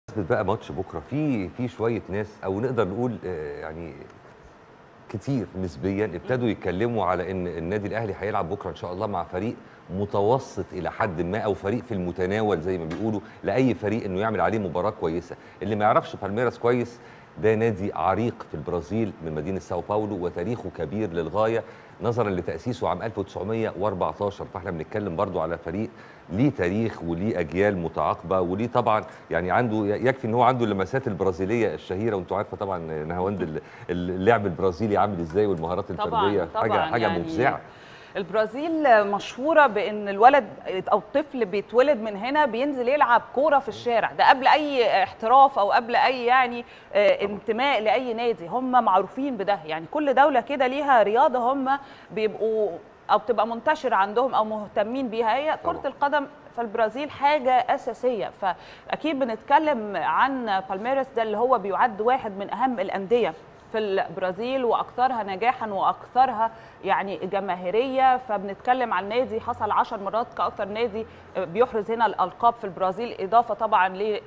بمناسبة بقى ماتش بكره في في شويه ناس او نقدر نقول آه، يعني كتير نسبيا ابتدوا يتكلموا على ان النادي الاهلي هيلعب بكره ان شاء الله مع فريق متوسط الى حد ما او فريق في المتناول زي ما بيقولوا لاي فريق انه يعمل عليه مباراه كويسه اللي ما يعرفش بالميراس كويس ده نادي عريق في البرازيل من مدينه ساو باولو وتاريخه كبير للغايه نظرا لتاسيسه عام 1914 فاحنا بنتكلم برضو على فريق ليه تاريخ وليه اجيال متعاقبه وليه طبعا يعني عنده يكفي ان هو عنده اللمسات البرازيليه الشهيره وانتوا عارفه طبعا نهاوند ال- اللعب البرازيلي عامل ازاي والمهارات طبعاً، الفرديه حاجه طبعاً، حاجه يعني مفزعه البرازيل مشهوره بان الولد او الطفل بيتولد من هنا بينزل يلعب كوره في الشارع ده قبل اي احتراف او قبل اي يعني آه، انتماء لاي نادي هم معروفين بده يعني كل دوله كده ليها رياضه هم بيبقوا او بتبقى منتشره عندهم او مهتمين بيها هي كره طبعاً. القدم في البرازيل حاجه اساسيه فاكيد بنتكلم عن بالميراس ده اللي هو بيعد واحد من اهم الانديه في البرازيل واكثرها نجاحا واكثرها يعني جماهيريه فبنتكلم عن نادي حصل 10 مرات كاكثر نادي بيحرز هنا الالقاب في البرازيل اضافه طبعا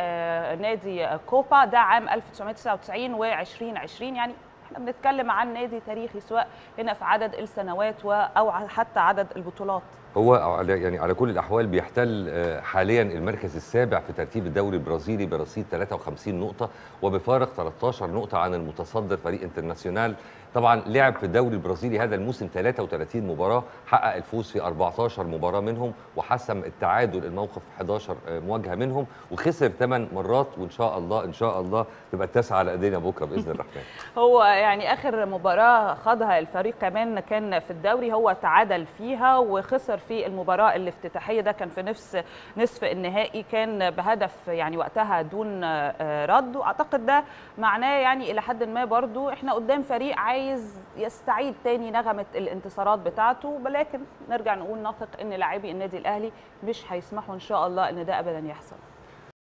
لنادي كوبا ده عام 1999 و2020 يعني احنا بنتكلم عن نادي تاريخي سواء هنا في عدد السنوات و- او حتى عدد البطولات هو على يعني على كل الاحوال بيحتل آه، حاليا المركز السابع في ترتيب الدوري البرازيلي برصيد 53 نقطه وبفارق 13 نقطه عن المتصدر فريق انترناسيونال طبعا لعب في الدوري البرازيلي هذا الموسم 33 مباراه حقق الفوز في 14 مباراه منهم وحسم التعادل الموقف 11 آه، مواجهه منهم وخسر 8 مرات وان شاء الله ان شاء الله تبقى التاسعه على ايدينا بكره باذن الرحمن هو يعني اخر مباراه خاضها الفريق كمان كان في الدوري هو تعادل فيها وخسر في المباراه الافتتاحيه ده كان في نفس نصف النهائي كان بهدف يعني وقتها دون آه، رد واعتقد ده معناه يعني الى حد ما برضو احنا قدام فريق عايز يستعيد تاني نغمه الانتصارات بتاعته ولكن نرجع نقول نثق ان لاعبي النادي الاهلي مش هيسمحوا ان شاء الله ان ده ابدا يحصل